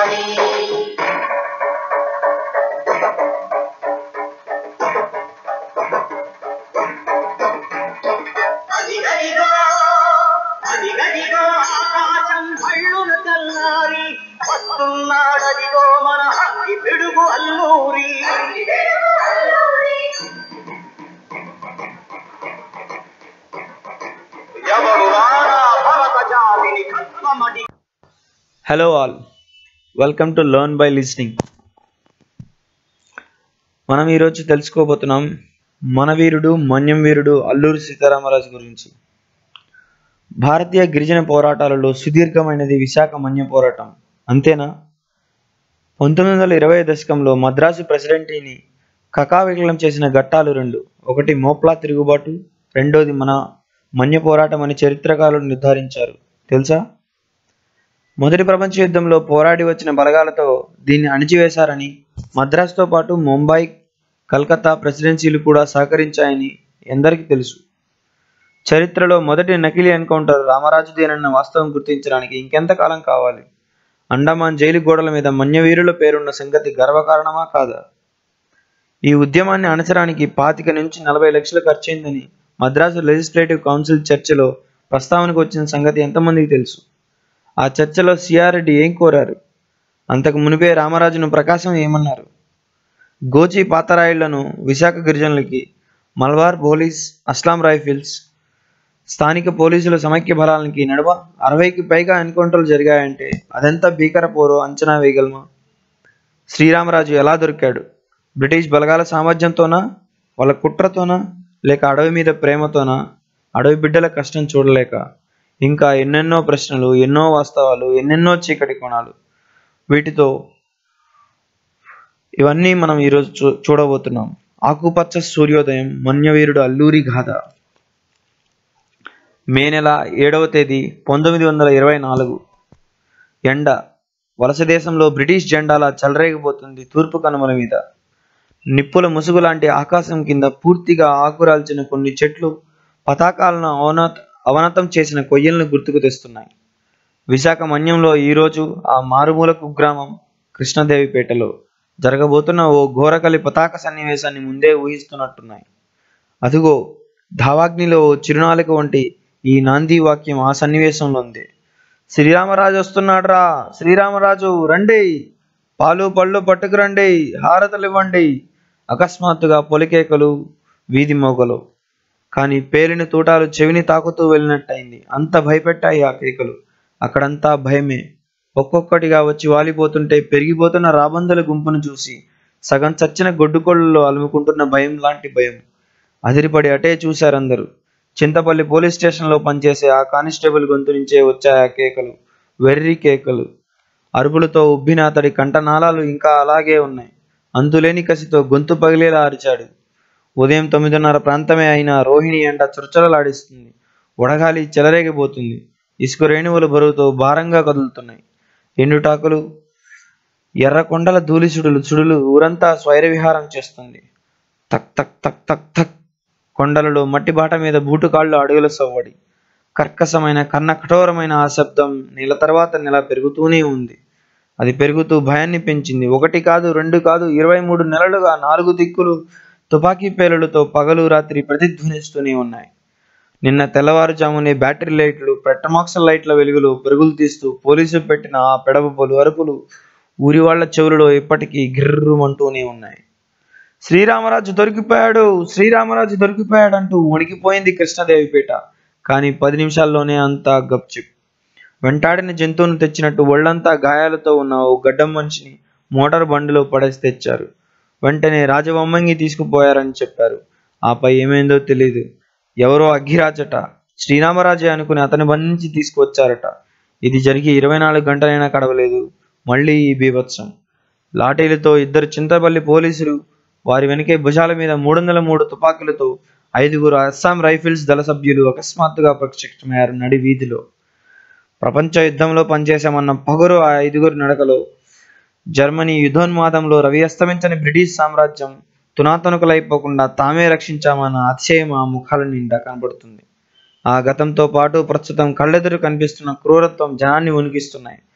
తెల్లారి అదిగదిగో అదిగదిగో ఆకాశం భళ్ళున తెల్లారి వస్తున్నాడదిగో మన అగ్గి పిడుగు అల్లూరి ఎవరు రారా భరత జాతిని కత్వమడి hello all welcome to learn by listening మనం ఈరోజు తెలుసుకోబోతున్నాం మన వీరుడు మన్యం వీరుడు అల్లూరి సీతారామరాజు గురించి భారతీయ గిరిజన పోరాటాలలో సుదీర్ఘమైనది విశాఖ మన్య పోరాటం అంతేనా పంతొమ్మిది వందల ఇరవై దశకంలో మద్రాసు ప్రెసిడెంటీని కకావికలం చేసిన ఘట్టాలు రెండు ఒకటి మోప్లా తిరుగుబాటు రెండోది మన మన్య పోరాటం అని చరిత్రకారులు నిర్ధారించారు తెలుసా మొదటి ప్రపంచ యుద్ధంలో పోరాడి వచ్చిన బలగాలతో దీన్ని అణిచివేశారని మద్రాసుతో పాటు ముంబై కల్కత్తా ప్రెసిడెన్సీలు కూడా సహకరించాయని ఎందరికీ తెలుసు చరిత్రలో మొదటి నకిలీ ఎన్కౌంటర్ రామరాజుదేనన్న వాస్తవం గుర్తించడానికి ఇంకెంతకాలం కావాలి అండమాన్ జైలు గోడల మీద మన్యవీరుల పేరున్న సంగతి గర్వకారణమా కాదా ఈ ఉద్యమాన్ని అణచడానికి పాతిక నుంచి నలభై లక్షలు ఖర్చయిందని మద్రాసు లెజిస్లేటివ్ కౌన్సిల్ చర్చలో ప్రస్తావనకు వచ్చిన సంగతి ఎంతమందికి తెలుసు ఆ చర్చలో సిఆర్రెడ్డి ఏం కోరారు అంతకు మునిపే రామరాజును ప్రకాశం ఏమన్నారు గోచి పాతరాయిళ్లను విశాఖ గిరిజనులకి మల్బార్ పోలీస్ అస్లాం రైఫిల్స్ స్థానిక పోలీసుల సమైక్య బలాలకి నడుమ అరవైకి పైగా ఎన్కౌంటర్లు జరిగాయంటే అదెంత భీకర పోరో అంచనా వేయగలమా శ్రీరామరాజు ఎలా దొరికాడు బ్రిటిష్ బలగాల సామర్థ్యంతోనా వాళ్ళ కుట్రతోనా లేక అడవి మీద ప్రేమతోనా అడవి బిడ్డల కష్టం చూడలేక ఇంకా ఎన్నెన్నో ప్రశ్నలు ఎన్నో వాస్తవాలు ఎన్నెన్నో చీకటి కోణాలు వీటితో ఇవన్నీ మనం ఈరోజు చూ చూడబోతున్నాం ఆకుపచ్చ సూర్యోదయం మన్యవీరుడు అల్లూరి గాథ మే నెల ఏడవ తేదీ పంతొమ్మిది వందల ఇరవై నాలుగు ఎండ వలస దేశంలో బ్రిటిష్ జెండాలా చెలరేగిపోతుంది తూర్పు కనుమల మీద నిప్పుల ముసుగు లాంటి ఆకాశం కింద పూర్తిగా ఆకురాల్చిన కొన్ని చెట్లు పతాకాలను అవనత అవనతం చేసిన కొయ్యలను గుర్తుకు తెస్తున్నాయి విశాఖ మన్యంలో ఈరోజు ఆ మారుమూల కుగ్రామం కృష్ణదేవిపేటలో జరగబోతున్న ఓ ఘోరకలి పతాక సన్నివేశాన్ని ముందే ఊహిస్తున్నట్టున్నాయి అదిగో ధావాగ్నిలో ఓ చిరునాలిక వంటి ఈ నాంది వాక్యం ఆ సన్నివేశంలో ఉంది శ్రీరామరాజు వస్తున్నాడురా శ్రీరామరాజు రండి పాలు పళ్ళు పట్టుకురండి హారతలు ఇవ్వండి అకస్మాత్తుగా పొలికేకలు వీధి మోగలు కానీ పేలిన తూటాలు చెవిని తాకుతూ వెళ్ళినట్టయింది అంత భయపెట్టాయి ఆ కేకలు అక్కడంతా భయమే ఒక్కొక్కటిగా వచ్చి వాలిపోతుంటే పెరిగిపోతున్న రాబందుల గుంపును చూసి సగం చచ్చిన గొడ్డుకొళ్ళలో అలుముకుంటున్న భయం లాంటి భయం అదిరిపడి అటే చూశారందరూ చింతపల్లి పోలీస్ స్టేషన్లో పనిచేసే ఆ కానిస్టేబుల్ గొంతు నుంచే వచ్చాయి ఆ కేకలు వెర్రి కేకలు అరుపులతో ఉబ్బిన అతడి కంఠనాళాలు ఇంకా అలాగే ఉన్నాయి అంతులేని కసితో గొంతు పగిలేలా అరిచాడు ఉదయం తొమ్మిదిన్నర ప్రాంతమే అయినా రోహిణి ఎండ చురచలలాడిస్తుంది వడగాలి చెలరేగిపోతుంది ఇసుక రేణువుల బరువుతో భారంగా కదులుతున్నాయి ఎండుటాకులు ఎర్ర కొండల ధూళి సుడులు సుడులు ఊరంతా స్వైర విహారం చేస్తుంది తక్ తక్ తక్ తక్ తక్ కొండలలో మట్టి బాట మీద బూటుకాళ్ళు అడుగుల సవ్వడి కర్కశమైన కన్న కఠోరమైన ఆ శబ్దం నెల తర్వాత నెల పెరుగుతూనే ఉంది అది పెరుగుతూ భయాన్ని పెంచింది ఒకటి కాదు రెండు కాదు ఇరవై మూడు నెలలుగా నాలుగు దిక్కులు తుపాకీ పేలులతో పగలు రాత్రి ప్రతిధ్వనిస్తూనే ఉన్నాయి నిన్న తెల్లవారుజామునే బ్యాటరీ లైట్లు పెట్రమాక్సల్ లైట్ల వెలుగులు పరుగులు తీస్తూ పోలీసులు పెట్టిన ఆ పెడవ పలు అరుపులు ఊరి వాళ్ళ చెవులలో ఇప్పటికీ గిర్రుమంటూనే ఉన్నాయి శ్రీరామరాజు దొరికిపోయాడు శ్రీరామరాజు దొరికిపోయాడు అంటూ వణికిపోయింది కృష్ణదేవిపేట కానీ పది నిమిషాల్లోనే అంతా గప్చిప్ వెంటాడిన జంతువును తెచ్చినట్టు ఒళ్ళంతా గాయాలతో ఉన్న ఓ గడ్డం మనిషిని మోటార్ బండిలో పడేసి తెచ్చారు వెంటనే రాజబొమ్మంగి తీసుకుపోయారని చెప్పారు ఆపై ఏమైందో తెలియదు ఎవరో అగ్గిరాజట శ్రీరామరాజే అనుకుని అతని బంధించి తీసుకువచ్చారట ఇది జరిగి ఇరవై నాలుగు గంటలైనా కడవలేదు మళ్ళీ ఈ బీభత్సం లాఠీలతో ఇద్దరు చింతపల్లి పోలీసులు వారి వెనకే భుజాల మీద మూడు వందల మూడు తుపాకులతో ఐదుగురు అస్సాం రైఫిల్స్ దళ సభ్యులు అకస్మాత్తుగా ప్రత్యక్షమయ్యారు నడి వీధిలో ప్రపంచ యుద్ధంలో పనిచేశామన్న పొగరు ఆ ఐదుగురు నడకలో జర్మనీ యుద్ధోన్మాదంలో రవి అస్తమించని బ్రిటిష్ సామ్రాజ్యం తునాతనుకులైపోకుండా తామే రక్షించామన్న అతిశయం ఆ ముఖాల నిండా కనబడుతుంది ఆ గతంతో పాటు ప్రస్తుతం కళ్ళెదురు కనిపిస్తున్న క్రూరత్వం జనాన్ని ఉనికిస్తున్నాయి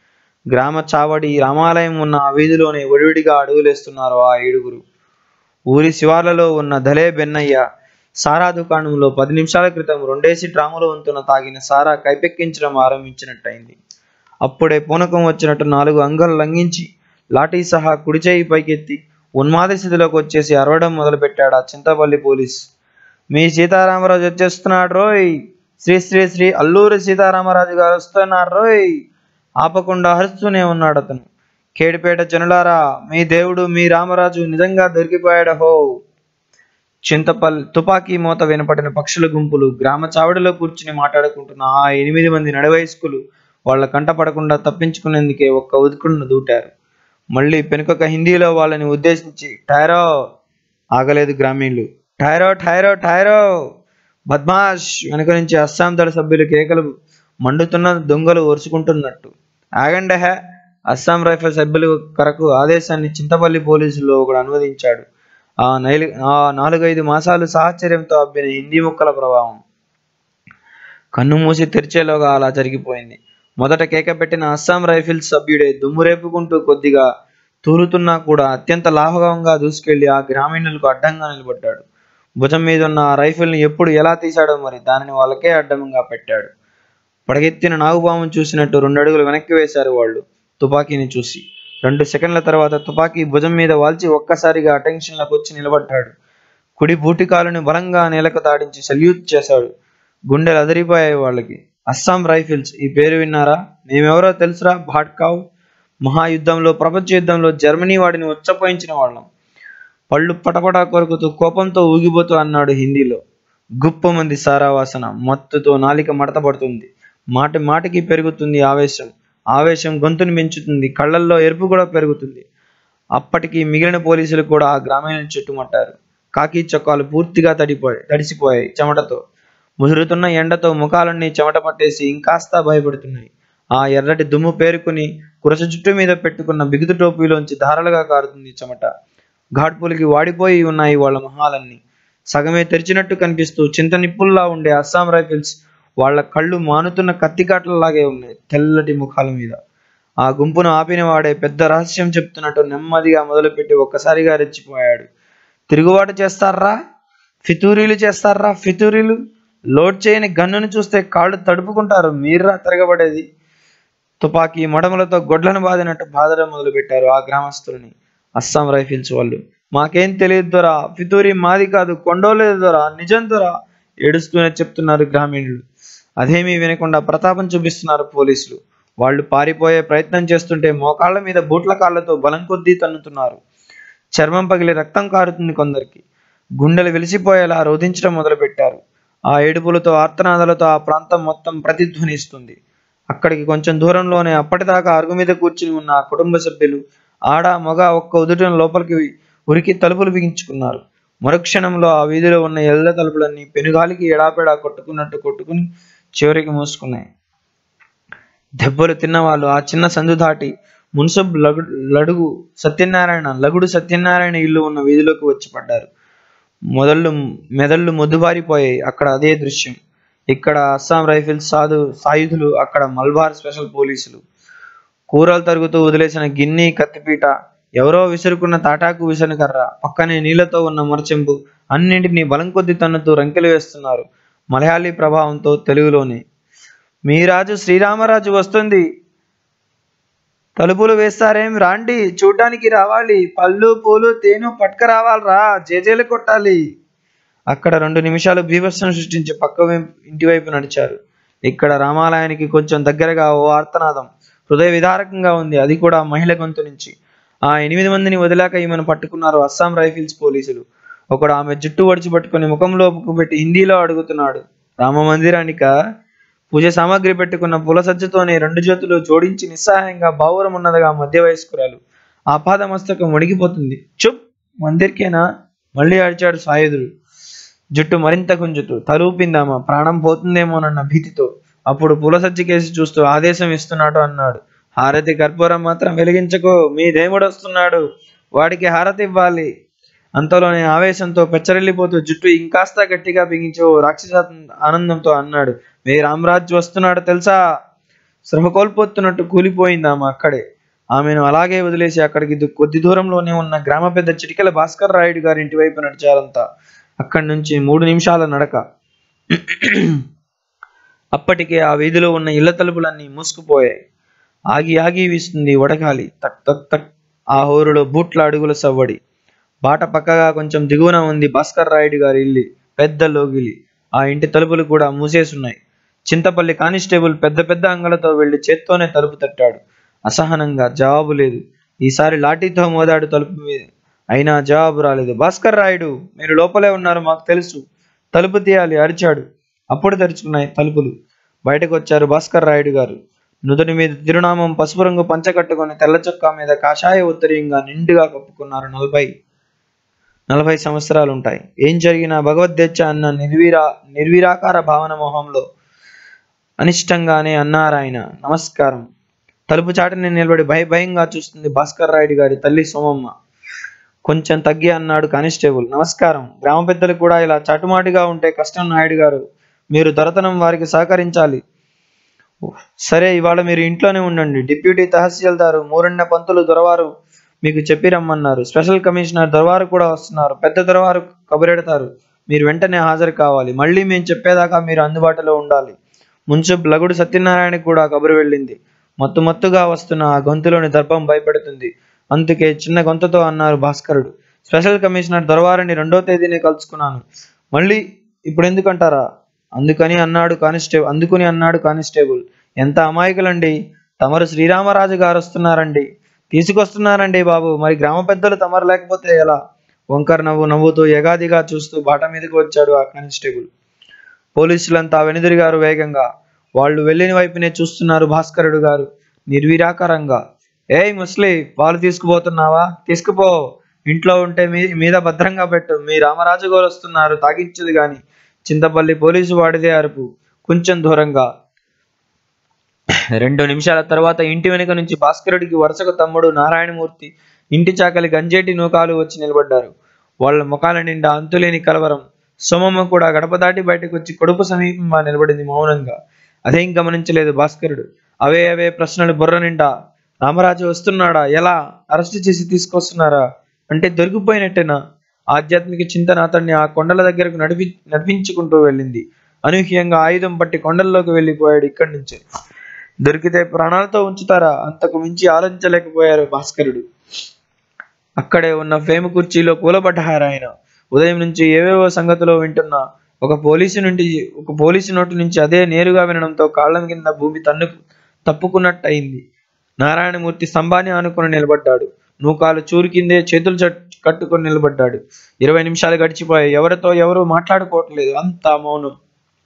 గ్రామ చావడి రామాలయం ఉన్న ఆ వీధిలోనే ఒడివిడిగా అడుగులేస్తున్నారు ఆ ఏడుగురు ఊరి శివార్లలో ఉన్న ధలే బెన్నయ్య సారా దుకాణంలో పది నిమిషాల క్రితం రెండేసి డ్రాముల వంతున తాగిన సారా కైపెక్కించడం ఆరంభించినట్టయింది అప్పుడే పూనకం వచ్చినట్టు నాలుగు అంగలు లంఘించి లాఠీ సహా కుడి చేయి పైకెత్తి ఉన్మాద స్థితిలోకి వచ్చేసి అరవడం మొదలుపెట్టాడు ఆ చింతపల్లి పోలీస్ మీ సీతారామరాజు వచ్చేస్తున్నాడు రోయ్ శ్రీ శ్రీ శ్రీ అల్లూరి సీతారామరాజు గారు వస్తున్నారు రోయ్ ఆపకుండా అరుస్తూనే ఉన్నాడు అతను కేడిపేట జనులారా మీ దేవుడు మీ రామరాజు నిజంగా దొరికిపోయాడు హో చింతపల్లి తుపాకీ మూత వినపడిన పక్షుల గుంపులు గ్రామ చావడిలో కూర్చుని మాట్లాడుకుంటున్న ఆ ఎనిమిది మంది నడవయస్కులు వాళ్ళ కంట పడకుండా తప్పించుకునేందుకే ఒక్క ఉదుకుడును దూటారు మళ్ళీ పెనుకొక హిందీలో వాళ్ళని ఉద్దేశించి టైరో ఆగలేదు గ్రామీణులు టైరో టైరో టైరో బద్మాష్ వెనుక నుంచి అస్సాం దళ సభ్యులు కేకలు మండుతున్న దొంగలు ఒరుచుకుంటున్నట్టు ఆగండి హే అస్సాం రైఫిల్ సభ్యుల కొరకు ఆదేశాన్ని చింతపల్లి పోలీసుల్లో ఒకడు అనువదించాడు ఆ నైలు ఆ నాలుగైదు మాసాలు సాహచర్యంతో అబ్బిన హిందీ ముక్కల ప్రభావం కన్ను మూసి తెరిచేలోగా అలా జరిగిపోయింది మొదట కేక పెట్టిన అస్సాం రైఫిల్స్ సభ్యుడే దుమ్ము రేపుకుంటూ కొద్దిగా తూలుతున్నా కూడా అత్యంత లాభవంగా దూసుకెళ్లి ఆ గ్రామీణులకు అడ్డంగా నిలబడ్డాడు భుజం మీద ఉన్న ఆ రైఫిల్ని ఎప్పుడు ఎలా తీశాడో మరి దానిని వాళ్ళకే అడ్డంగా పెట్టాడు పడగెత్తిన నాగుపామును చూసినట్టు రెండు అడుగులు వెనక్కి వేశారు వాళ్ళు తుపాకీని చూసి రెండు సెకండ్ల తర్వాత తుపాకీ భుజం మీద వాల్చి ఒక్కసారిగా అటెన్షన్లోకి వచ్చి నిలబడ్డాడు కుడి బూటి కాలుని బలంగా నేలకు తాడించి సల్యూట్ చేశాడు గుండెలు అదిరిపోయాయి వాళ్ళకి అస్సాం రైఫిల్స్ ఈ పేరు విన్నారా మేమెవరో తెలుసురా భాట్కావ్ మహాయుద్ధంలో ప్రపంచ యుద్ధంలో జర్మనీ వాడిని ఉచ్చపోయించిన వాళ్ళం పళ్ళు పటపటా కొరుకుతూ కోపంతో ఊగిపోతూ అన్నాడు హిందీలో గుప్ప మంది సారా వాసన మత్తుతో నాలిక మడతపడుతుంది మాటి మాటికి పెరుగుతుంది ఆవేశం ఆవేశం గొంతుని పెంచుతుంది కళ్ళల్లో ఎరుపు కూడా పెరుగుతుంది అప్పటికి మిగిలిన పోలీసులు కూడా ఆ గ్రామీణ చుట్టుముట్టారు కాకి చొక్కాలు పూర్తిగా తడిపోయాయి తడిసిపోయాయి చెమటతో ముసురుతున్న ఎండతో ముఖాలన్నీ చెమట పట్టేసి ఇంకాస్త భయపడుతున్నాయి ఆ ఎర్రటి దుమ్ము పేరుకుని కురస జుట్టు మీద పెట్టుకున్న బిగుతు టోపీలోంచి ధారలుగా కారుతుంది చెమట ఘాట్పులికి వాడిపోయి ఉన్నాయి వాళ్ళ మొహాలన్నీ సగమే తెరిచినట్టు కనిపిస్తూ చింత నిప్పుల్లా ఉండే అస్సాం రైఫిల్స్ వాళ్ళ కళ్ళు మానుతున్న కత్తికాట్లలాగే ఉన్నాయి తెల్లటి ముఖాల మీద ఆ గుంపును ఆపిన వాడే పెద్ద రహస్యం చెప్తున్నట్టు నెమ్మదిగా మొదలుపెట్టి ఒక్కసారిగా రెచ్చిపోయాడు తిరుగుబాటు చేస్తారా ఫితూరీలు చేస్తారా ఫితూరీలు లోడ్ చేయని గన్నును చూస్తే కాళ్ళు తడుపుకుంటారు మీర్రా తిరగబడేది తుపాకీ మడమలతో గొడ్లను బాదినట్టు బాధడం మొదలుపెట్టారు ఆ గ్రామస్తులని అస్సాం రైఫిల్స్ వాళ్ళు మాకేం తెలియదు దొరా ఫితూరి మాది కాదు కొండోలేదు దొరా నిజం దొరా ఏడుస్తూనే చెప్తున్నారు గ్రామీణులు అదేమీ వినకుండా ప్రతాపం చూపిస్తున్నారు పోలీసులు వాళ్ళు పారిపోయే ప్రయత్నం చేస్తుంటే మోకాళ్ళ మీద బూట్ల కాళ్ళతో బలం కొద్దీ తన్నుతున్నారు చర్మం పగిలి రక్తం కారుతుంది కొందరికి గుండెలు వెలిసిపోయేలా రోధించడం మొదలుపెట్టారు ఆ ఏడుపులతో ఆర్తనాదాలతో ఆ ప్రాంతం మొత్తం ప్రతిధ్వనిస్తుంది అక్కడికి కొంచెం దూరంలోనే అప్పటిదాకా అరుగు మీద కూర్చుని ఉన్న ఆ కుటుంబ సభ్యులు ఆడ మగ ఒక్క ఉదుటిన లోపలికి ఉరికి తలుపులు బిగించుకున్నారు మరుక్షణంలో ఆ వీధిలో ఉన్న ఎల్ల తలుపులన్నీ పెనుగాలికి ఎడాపెడా కొట్టుకున్నట్టు కొట్టుకుని చివరికి మూసుకున్నాయి దెబ్బలు తిన్నవాళ్ళు ఆ చిన్న సందు దాటి మున్సబ్ లగు లడుగు సత్యనారాయణ లగుడు సత్యనారాయణ ఇల్లు ఉన్న వీధిలోకి వచ్చి పడ్డారు మొదళ్ళు మెదళ్ళు మొద్దుబారిపోయాయి అక్కడ అదే దృశ్యం ఇక్కడ అస్సాం రైఫిల్స్ సాధు సాయుధులు అక్కడ మల్బార్ స్పెషల్ పోలీసులు కూరలు తరుగుతూ వదిలేసిన గిన్నె కత్తిపీట ఎవరో విసురుకున్న తాటాకు విసనకర్ర పక్కనే నీళ్లతో ఉన్న మరచెంపు అన్నింటినీ బలం కొద్ది తన్నుతూ రంకెలు వేస్తున్నారు మలయాళీ ప్రభావంతో తెలుగులోనే మీ రాజు శ్రీరామరాజు వస్తుంది తలుపులు వేస్తారేం రాండి చూడ్డానికి రావాలి పళ్ళు పూలు తేను పట్టుక రావాలరా జేజేలు కొట్టాలి అక్కడ రెండు నిమిషాలు బీభత్సం సృష్టించి పక్క వైపు ఇంటి వైపు నడిచారు ఇక్కడ రామాలయానికి కొంచెం దగ్గరగా ఓ ఆర్తనాదం హృదయ విదారకంగా ఉంది అది కూడా మహిళ గొంతు నుంచి ఆ ఎనిమిది మందిని వదిలాక ఈమెను పట్టుకున్నారు అస్సాం రైఫిల్స్ పోలీసులు ఒకడు ఆమె జుట్టు వడిచి పట్టుకుని ముఖంలో పెట్టి హిందీలో అడుగుతున్నాడు రామ మందిరానిక పూజ సామాగ్రి పెట్టుకున్న పూల సజ్జతోనే రెండు చేతులు జోడించి నిస్సహాయంగా బావురం ఉన్నదిగా మధ్య వయస్కురాలు ఆపాద మస్తకం వణికిపోతుంది చుప్ మందిర్కేనా మళ్ళీ అడిచాడు సాయుధుడు జుట్టు మరింత గుంజుతూ తలూపిందామా ప్రాణం పోతుందేమోనన్న భీతితో అప్పుడు పూల సజ్జి కేసి చూస్తూ ఆదేశం ఇస్తున్నాడు అన్నాడు హారతి కర్పూరం మాత్రం వెలిగించకు మీ దేవుడు వస్తున్నాడు వాడికి హారతి ఇవ్వాలి అంతలోనే ఆవేశంతో పెచ్చరిల్లిపోతూ జుట్టు ఇంకాస్త గట్టిగా బిగించి ఓ రాక్షస ఆనందంతో అన్నాడు మీ రామరాజు వస్తున్నాడు తెలుసా శ్రమ కోల్పోతున్నట్టు కూలిపోయింది ఆమె అక్కడే ఆమెను అలాగే వదిలేసి అక్కడికి దు- కొద్ది దూరంలోనే ఉన్న గ్రామ పెద్ద చిటికెల భాస్కర్ రాయుడు గారి ఇంటి వైపు నడిచారంతా అక్కడి నుంచి మూడు నిమిషాల నడక అప్పటికే ఆ వీధిలో ఉన్న ఇళ్ల తలుపులన్నీ మూసుకుపోయాయి ఆగి ఆగి వీస్తుంది వడగాలి తక్ తక్ తక్ ఆ హోరులో బూట్ల అడుగుల సవ్వడి బాట పక్కగా కొంచెం దిగువన ఉంది భాస్కర్ రాయుడు గారి ఇల్లు పెద్ద లోగిలి ఆ ఇంటి తలుపులు కూడా మూసేసున్నాయి చింతపల్లి కానిస్టేబుల్ పెద్ద పెద్ద అంగలతో వెళ్లి చేత్తోనే తలుపు తట్టాడు అసహనంగా జవాబు లేదు ఈసారి లాఠీతో మోదాడు తలుపు మీద అయినా జవాబు రాలేదు భాస్కర్ రాయుడు మీరు లోపలే ఉన్నారు మాకు తెలుసు తలుపు తీయాలి అరిచాడు అప్పుడు తెరుచుకున్నాయి తలుపులు బయటకు వచ్చారు భాస్కర్ రాయుడు గారు నుదుటి మీద తిరునామం పసుపు రంగు పంచ కట్టుకొని తెల్ల చొక్కా మీద కాషాయ ఉత్తరీయంగా నిండుగా కప్పుకున్నారు నలభై నలభై సంవత్సరాలు ఉంటాయి ఏం జరిగినా భగవద్దేచ్చ అన్న నిర్వీరా నిర్వీరాకార భావన మొహంలో అనిష్టంగానే అన్నారాయన నమస్కారం తలుపు చాటుని నిలబడి భయ భయంగా చూస్తుంది భాస్కర్ రాయుడు గారి తల్లి సోమమ్మ కొంచెం తగ్గి అన్నాడు కానిస్టేబుల్ నమస్కారం గ్రామ పెద్దలు కూడా ఇలా చాటుమాటిగా ఉంటే కష్టం నాయుడు గారు మీరు దొరతనం వారికి సహకరించాలి సరే ఇవాళ మీరు ఇంట్లోనే ఉండండి డిప్యూటీ తహసీల్దారు మూరెండ పంతులు దొరవారు మీకు చెప్పి రమ్మన్నారు స్పెషల్ కమిషనర్ దొరవారు కూడా వస్తున్నారు పెద్ద దొరవారు కబురెడతారు మీరు వెంటనే హాజరు కావాలి మళ్ళీ మేము చెప్పేదాకా మీరు అందుబాటులో ఉండాలి మున్సిప్ లగుడు సత్యనారాయణ కూడా కబురు వెళ్ళింది మత్తు మత్తుగా వస్తున్న ఆ గొంతులోని దర్భం భయపెడుతుంది అందుకే చిన్న గొంతుతో అన్నారు భాస్కరుడు స్పెషల్ కమిషనర్ దొరవారిని రెండో తేదీనే కలుసుకున్నాను మళ్ళీ ఇప్పుడు ఎందుకంటారా అందుకని అన్నాడు కానిస్టేబుల్ అందుకుని అన్నాడు కానిస్టేబుల్ ఎంత అమాయకులండి తమరు శ్రీరామరాజు గారు వస్తున్నారండి తీసుకొస్తున్నారండి బాబు మరి గ్రామ పెద్దలు తమరు లేకపోతే ఎలా వంకర్ నవ్వు నవ్వుతూ ఎగాదిగా చూస్తూ బాట మీదకి వచ్చాడు ఆ కానిస్టేబుల్ పోలీసులంతా వెనుదిరిగారు వేగంగా వాళ్ళు వెళ్ళిన వైపునే చూస్తున్నారు భాస్కరుడు గారు నిర్విరాకరంగా ఏయ్ ముస్లి పాలు తీసుకుపోతున్నావా తీసుకుపో ఇంట్లో ఉంటే మీ మీద భద్రంగా పెట్టు మీ రామరాజు గారు వస్తున్నారు తాగించదు గాని చింతపల్లి పోలీసు వాడిదే అరుపు కొంచెం దూరంగా రెండు నిమిషాల తర్వాత ఇంటి వెనుక నుంచి భాస్కరుడికి వరుసకు తమ్ముడు నారాయణమూర్తి ఇంటి చాకలి గంజేటి నూకాలు వచ్చి నిలబడ్డారు వాళ్ళ ముఖాల నిండా అంతులేని కలవరం సోమమ్మ కూడా గడప దాటి బయటకు వచ్చి కొడుపు సమీపంగా నిలబడింది మౌనంగా అదేం గమనించలేదు భాస్కరుడు అవే అవే ప్రశ్నలు బుర్ర నిండా రామరాజు వస్తున్నాడా ఎలా అరెస్టు చేసి తీసుకొస్తున్నారా అంటే దొరికిపోయినట్టేనా ఆధ్యాత్మిక చింతన అతన్ని ఆ కొండల దగ్గరకు నడిపి నడిపించుకుంటూ వెళ్ళింది అనూహ్యంగా ఆయుధం పట్టి కొండల్లోకి వెళ్ళిపోయాడు ఇక్కడి నుంచి దొరికితే ప్రాణాలతో ఉంచుతారా అంతకు మించి ఆలోచించలేకపోయారు భాస్కరుడు అక్కడే ఉన్న ఫేమ కుర్చీలో కూలబడ్డారు ఆయన ఉదయం నుంచి ఏవేవో సంగతులు వింటున్నా ఒక పోలీసు నుండి ఒక పోలీసు నోటి నుంచి అదే నేరుగా వినడంతో కాళ్ళ కింద భూమి తన్ను తప్పుకున్నట్టు అయింది నారాయణమూర్తి స్తంభాన్ని ఆనుకుని నిలబడ్డాడు నూకాలు చూరు కిందే చేతులు చట్- కట్టుకొని నిలబడ్డాడు ఇరవై నిమిషాలు గడిచిపోయాయి ఎవరితో ఎవరు మాట్లాడుకోవట్లేదు అంతా మౌనం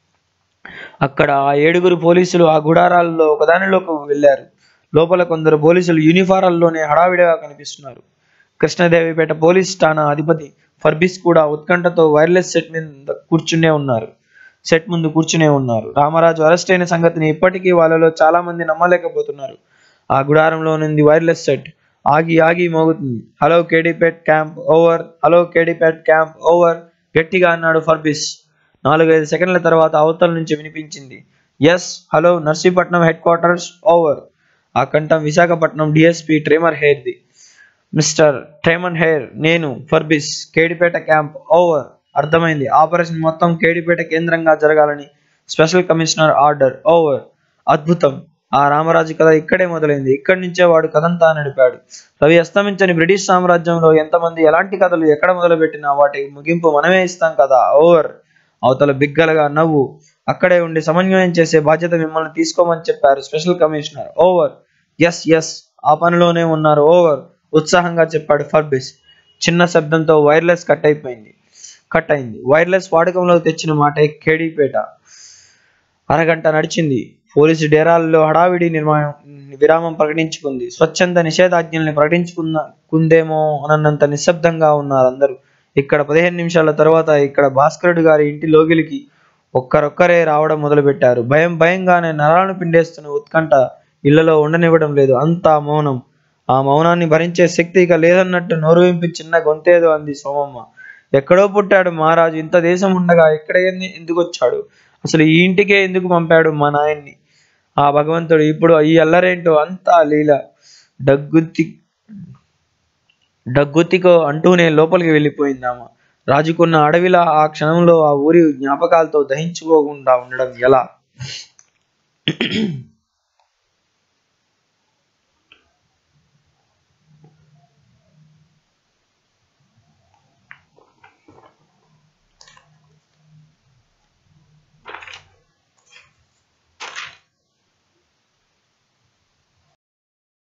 అక్కడ ఆ ఏడుగురు పోలీసులు ఆ గుడారాల్లో ఒకదానిలోకి వెళ్ళారు లోపల కొందరు పోలీసులు యూనిఫారాల్లోనే హడావిడిగా కనిపిస్తున్నారు కృష్ణదేవిపేట పోలీస్ ఠాణా అధిపతి ఫర్బిస్ కూడా ఉత్కంఠతో వైర్లెస్ సెట్ మీద కూర్చునే ఉన్నారు సెట్ ముందు కూర్చునే ఉన్నారు రామరాజు అరెస్ట్ అయిన సంగతిని ఇప్పటికీ వాళ్ళలో చాలా మంది నమ్మలేకపోతున్నారు ఆ గుడారంలో నుండి వైర్లెస్ సెట్ ఆగి ఆగి మోగుతుంది hello Kedipet camp over hello Kedipet camp over గట్టిగా అన్నాడు ఫర్బిస్ నాలుగైదు సెకండ్ల తర్వాత అవతల నుంచి వినిపించింది yes hello Narsipatnam headquarters over ఆ కంఠం విశాఖపట్నం డిఎస్పి ట్రేమర్ హెయిర్ది మిస్టర్ ట్రేమన్ హెయిర్ నేను ఫర్బిస్ కేడిపేట క్యాంప్ ఓవర్ అర్థమైంది ఆపరేషన్ మొత్తం కేడిపేట కేంద్రంగా జరగాలని స్పెషల్ కమిషనర్ ఆర్డర్ ఓవర్ అద్భుతం ఆ రామరాజు కథ ఇక్కడే మొదలైంది ఇక్కడి నుంచే వాడు కథంతా నడిపాడు రవి అస్తమించని బ్రిటిష్ సామ్రాజ్యంలో ఎంతమంది ఎలాంటి కథలు ఎక్కడ మొదలుపెట్టినా వాటి ముగింపు మనమే ఇస్తాం కదా ఓవర్ అవతల బిగ్గరగా నవ్వు అక్కడే ఉండి సమన్వయం చేసే బాధ్యత మిమ్మల్ని తీసుకోమని చెప్పారు special commissioner over yes yes ఆ పనిలోనే ఉన్నారు ఓవర్ ఉత్సాహంగా చెప్పాడు ఫర్బిస్ చిన్న శబ్దంతో వైర్లెస్ కట్ అయిపోయింది కట్ అయింది వైర్లెస్ వాడకంలోకి తెచ్చిన మాటే కేడీపేట అరగంట నడిచింది పోలీసు డేరాల్లో హడావిడి నిర్మాణం విరామం ప్రకటించుకుంది స్వచ్ఛంద నిషేధాజ్ఞల్ని ప్రకటించుకున్న కుందేమో అన్నంత నిశ్శబ్దంగా ఉన్నారు అందరూ ఇక్కడ పదిహేను నిమిషాల తర్వాత ఇక్కడ భాస్కరుడు గారి ఇంటి లోగిలికి ఒక్కరొక్కరే రావడం మొదలుపెట్టారు భయం భయంగానే నరాలను పిండేస్తున్న ఉత్కంఠ ఇళ్లలో ఉండనివ్వడం లేదు అంతా మౌనం ఆ మౌనాన్ని భరించే శక్తి ఇక లేదన్నట్టు నోరు వింపి చిన్న గొంతేదో అంది సోమమ్మ ఎక్కడో పుట్టాడు మహారాజు ఇంత దేశం ఉండగా ఇక్కడ ఎందు- ఎందుకు వచ్చాడు అసలు ఈ ఇంటికే ఎందుకు పంపాడు మా నాయన్ని ఆ భగవంతుడు ఇప్పుడు ఈ అల్లరేంటో అంతా లీల డగ్గుతి డగ్గుతికో అంటూనే లోపలికి వెళ్ళిపోయిందామ రాజుకున్న అడవిలా ఆ క్షణంలో ఆ ఊరి జ్ఞాపకాలతో దహించుకోకుండా ఉండడం ఎలా